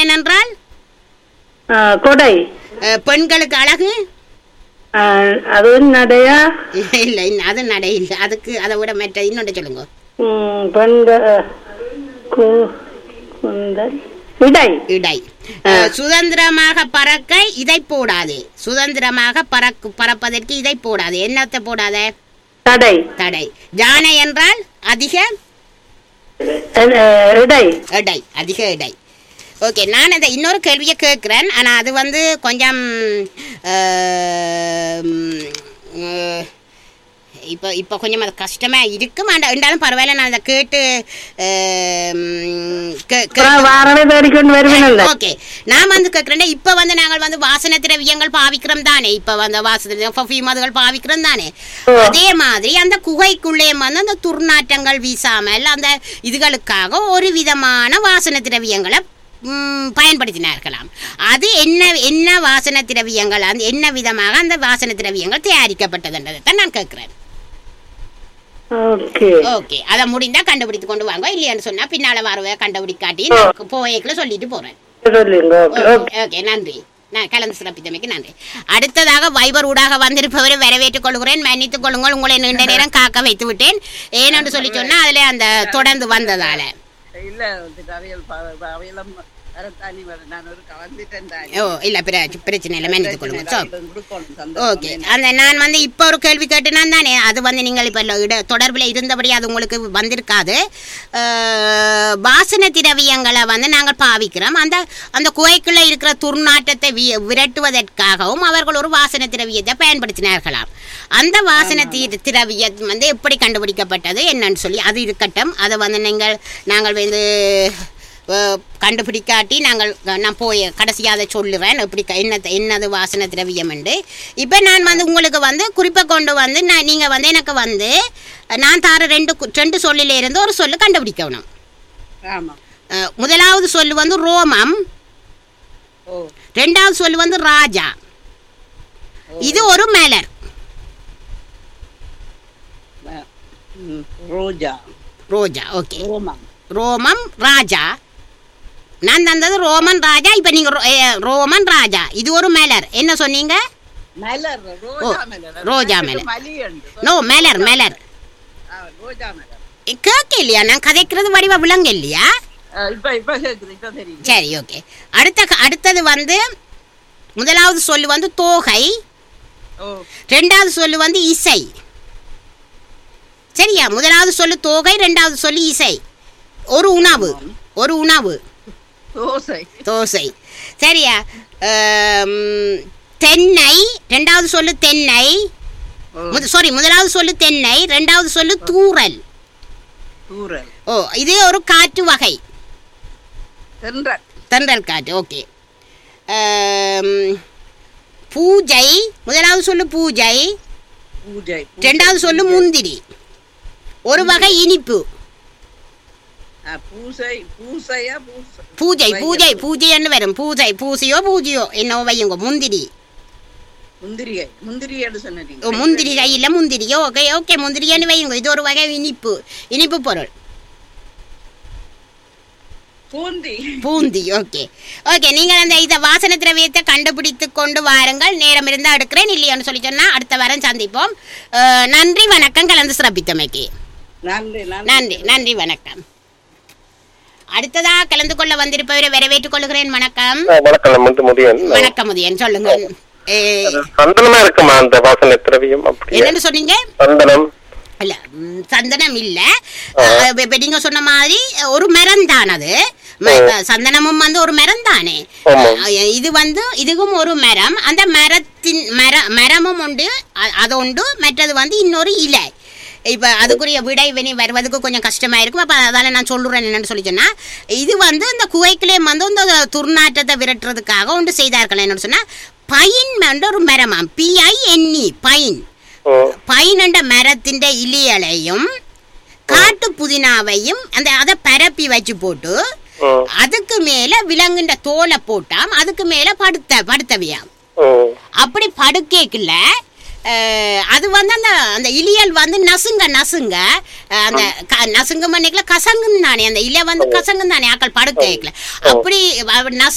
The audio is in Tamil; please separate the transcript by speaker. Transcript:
Speaker 1: ஜானையன் என்றால்
Speaker 2: ஆ, கொடை
Speaker 1: அஹ், பெண்களுக்கு அழகு
Speaker 2: ஆ, அது நடையா
Speaker 1: இல்ல இன்னும் அது நடை இல்ல அதுக்கு அதை விட மற்ற இன்னொன்று சொல்லுங்க
Speaker 2: ம், பெண்க கு- குந்தல் இடை
Speaker 1: இடை அஹ், சுதந்திரமாக பறக்க இதை போடாதே சுதந்திரமாக பறக்கு பறப்பதற்கு இதை போடாதே என்னத்தை போடாத
Speaker 2: தடை
Speaker 1: தடை ஜானை என்றால் அதிக
Speaker 2: அஹ், இடை
Speaker 1: எடை அதிக எடை ஓகே நான் அந்த இன்னொரு கேள்வியை கேட்குறேன் ஆனால் அது வந்து கொஞ்சம் இப்போ இப்போ கொஞ்சம் அது கஷ்டமாக இருக்கும் ஆண்டா இருந்தாலும் பரவாயில்ல நான் அதை கேட்டு ஆம், கே- கே-
Speaker 2: அப்புறம் வாரவே தேடிக்கொண்டு வருவேன்
Speaker 1: ஓகே நான் வந்து கேட்குறேன் இப்போ வந்து நாங்கள் வந்து வாசனை திரவியங்கள் பாவிக்கிறோம் தானே இப்போ வந்து வாசனை பர்ஃப்யூம் அதுகள் பாவிக்கிறோம் தானே
Speaker 2: ஓ.
Speaker 1: அதே மாதிரி அந்த குகைக்குள்ளே வந்து அந்த துர்நாற்றங்கள் வீசாமல் அந்த இதுகளுக்காக ஒரு விதமான வாசனை திரவியங்களை ம், பயன்படுத்தினார்களாம் அது என்ன என்ன வாசனை திரவியங்கள் அந்த என்ன விதமாக அந்த வாசனை திரவியங்கள் தயாரிக்கப்பட்டதுன்றதை தான் நான் கேட்குறேன்
Speaker 2: ஓகே
Speaker 1: ஓகே அதை முடிந்தா கண்டுபிடித்து கொண்டு வாங்க இல்லையான்னு சொன்னா பின்னால வரவே கண்டுபிடிக்காட்டி
Speaker 2: ஓ.
Speaker 1: நான் போயக்குள்ள சொல்லிட்டு போறேன்
Speaker 2: சொல்லுங்க ஓகே ஓகே
Speaker 1: ஓகே நன்றி நான் கலந்து சிறப்பித்தமைக்கு நன்றி அடுத்ததாக வைபர் ஊடாக வந்திருப்பவரை வரவேற்றுக் கொள்கிறேன் மன்னித்துக் கொள்ளுங்கள் உங்களை நீண்ட நேரம் காக்க வைத்து விட்டேன் ஏனென்று சொல்லி சொன்னா அதுல அந்த தொடர்ந்து வந்ததால
Speaker 3: இல்ல வந்துட்டு அவையல் ப- ப- அவையெல்லாம் வரத்தானி வர நான் ஒரு கலந்துட்டேன் தானி.
Speaker 1: ஓ இல்ல பிர- பிரச்சனை இல்லை மன்னித்துக் கொள்ளுங்க சோ
Speaker 3: அவையெல்லாம் கொடுக்கணும் சந்தோஷம்.
Speaker 1: ஓகே அந்த நான் வந்து இப்போ ஒரு கேள்வி கேட்டுனா தானே அது வந்து நீங்கள் இப்போ இட தொடர்பில் இருந்தபடி அது உங்களுக்கு வந்திருக்காது அஹ், வாசனை திரவியங்களை வந்து நாங்கள் பாவிக்கிறோம் அந்த அந்த குகைக்குள்ளே இருக்கிற துர்நாற்றத்தை வி விரட்டுவதற்காகவும் அவர்கள் ஒரு வாசனை திரவியத்தை பயன்படுத்தினார்களாம் அந்த வாசனை தி திரவியம் வந்து எப்படி கண்டுபிடிக்கப்பட்டது என்னன்னு சொல்லி அது இருக்கட்டும் அதை வந்து நீங்கள் நாங்கள் வந்து அஹ், கண்டுபிடிக்காட்டி நாங்கள் நான் போய் கடைசியாக அதை சொல்லுவேன் எப்படி க- என்ன என்னது வாசனை திரவியம் என்று இப்போ நான் வந்து உங்களுக்கு வந்து குறிப்பை கொண்டு வந்து நான் நீங்கள் வந்து எனக்கு வந்து நான் தார ரெண்டு கு- ரெண்டு சொல்லில இருந்து ஒரு சொல்லு கண்டுபிடிக்கணும்
Speaker 3: ஆமா
Speaker 1: அஹ், முதலாவது சொல்லு வந்து ரோமம்
Speaker 3: ஓ
Speaker 1: ரெண்டாவது சொல்லு வந்து ராஜா இது ஒரு மலர்
Speaker 3: வ- ம், ரோஜா
Speaker 1: ரோஜா ஓகே
Speaker 3: ரோமம்
Speaker 1: ரோமம் ராஜா நான் தந்தது ரோமன் ராஜா இப்போ நீங்கள் ரோமன் ராஜா இது ஒரு மலர் என்ன சொன்னீங்க
Speaker 3: மலர்
Speaker 1: ஓ,
Speaker 3: ரோஜா மலர்
Speaker 1: ரோஜா மலர்.
Speaker 3: மலி உண்டு.
Speaker 1: நோ மலர் மலர்
Speaker 3: ஆ, ரோஜா மலர்
Speaker 1: கேட்க இல்லையா நான் கதைக்கிறது வடிவ விலங்கு இல்லையா
Speaker 3: ஆ, இப்ப இப்ப கேக்குது இப்ப தெரியுது
Speaker 1: சரி ஓகே அடுத்த அடுத்தது வந்து முதலாவது சொல்லு வந்து தோகை
Speaker 3: ஓ
Speaker 1: ரெண்டாவது சொல்லு வந்து இசை சரியா முதலாவது சொல்லு தோகை ரெண்டாவது சொல்லு இசை ஒரு உணவு ஒரு உணவு
Speaker 3: தோசை
Speaker 1: தோசை சரியா ஆம், தென்னை ரெண்டாவது சொல்லு தென்னை
Speaker 3: ஓ
Speaker 1: சாரி முதலாவது சொல்லு தென்னை ரெண்டாவது சொல்லு தூறல்
Speaker 3: தூரல்
Speaker 1: ஓ இது ஒரு காற்று வகை
Speaker 3: தென்றல்
Speaker 1: தென்றல் காற்று ஓகே பூஜை முதலாவது சொல்லு பூஜை
Speaker 3: பூஜை
Speaker 1: ரெண்டாவது சொல்லு முந்திரி ஒரு வகை இனிப்பு
Speaker 3: ஆ, பூசை பூசையா பூசை
Speaker 1: பூஜை பூஜை பூஜைன்னு வரும் பூஜை பூசையோ பூஜையோ என்னவோ வையுங்க முந்திரி
Speaker 3: முந்திரியை முந்திரின்னு
Speaker 1: ஓ,
Speaker 3: சொன்னீங்க
Speaker 1: முந்திரி கையில் முந்திரியோ ஓகே ஓகே முந்திரின்னு வையுங்க இது ஒரு வகை இனிப்பு இனிப்பு பொருள்
Speaker 3: பூந்தி
Speaker 1: பூந்தி ஓகே ஓகே நீங்கள் அந்த இதை வாசனை திரவியத்தை கண்டுபிடித்து கொண்டு வாருங்கள் நேரம் இருந்தால் எடுக்கிறேன் இல்லையோன்னு சொல்லி சொன்னால் அடுத்த வாரம் சந்திப்போம் அஹ், நன்றி வணக்கம் கலந்து சிறப்பித்தமைக்கு
Speaker 3: நன்றி
Speaker 1: நன்றி நன்றி வணக்கம் அடுத்ததா கலந்து கொள்ள வந்திருப்பவரை வரவேற்றுக் கொள்கிறேன் வணக்கம்
Speaker 4: ஆ, வணக்கம் நான் வந்து முதியன்
Speaker 1: வணக்கம் உதயன் சொல்லுங்க ஏ,
Speaker 4: சந்தனமா இருக்குமா அந்த வாசனை திரவியம் அப்படியே
Speaker 1: என்னன்னு சொன்னீங்க
Speaker 4: சந்தனம்
Speaker 1: இல்ல ம், சந்தனம் இல்ல அஹ், இப்ப நீங்க சொன்ன மாதிரி ஒரு மரம் தான் அது ம- இப்ப சந்தனமும் வந்து ஒரு மரம் தானே
Speaker 4: ஆமா.
Speaker 1: அஹ், இது வந்து இதுவும் ஒரு மரம் அந்த மரத்தின் மர மரமும் உண்டு அ- அது உண்டு மற்றது வந்து இன்னொரு இலை இப்ப அதுக்குரிய விடை வினை வருவதுக்கு கொஞ்சம் கஷ்டமா இருக்கும் அப்ப அதால நான் சொல்லுறேன் என்னன்னு சொல்லி சொன்னா இது வந்து இந்த குவைக்கிலே வந்து இந்த துர்நாற்றத்தை விரட்டுறதுக்காக ஒன்று செய்தார்கள் என்னன்னு சொன்னா பைன் வந்து ஒரு மரமாம் பிஐஎன்இ பைன்
Speaker 4: ஓ
Speaker 1: பைன் என்ற மரத்தின் இலையலையும் காட்டு புதினாவையும் அந்த அதை பரப்பி வச்சு போட்டு
Speaker 4: ஓ
Speaker 1: அதுக்கு மேல விலங்குன்ற தோலை போட்டாம் அதுக்கு மேல படுத்த படுத்தவையாம்
Speaker 4: ஓ
Speaker 1: அப்படி படுக்கைக்குள்ள அஹ், அது வந்து அந்த அந்த இலியல் வந்து நசுங்க நசுங்க அஹ், அந்த க- நசுங்க மண்ணிக்கல கசங்குன்னு தானே அந்த இலை வந்து கசங்குன்னு தானே ஆக்கள் படுக்கைக்குள்ள அப்படி அவ- நசு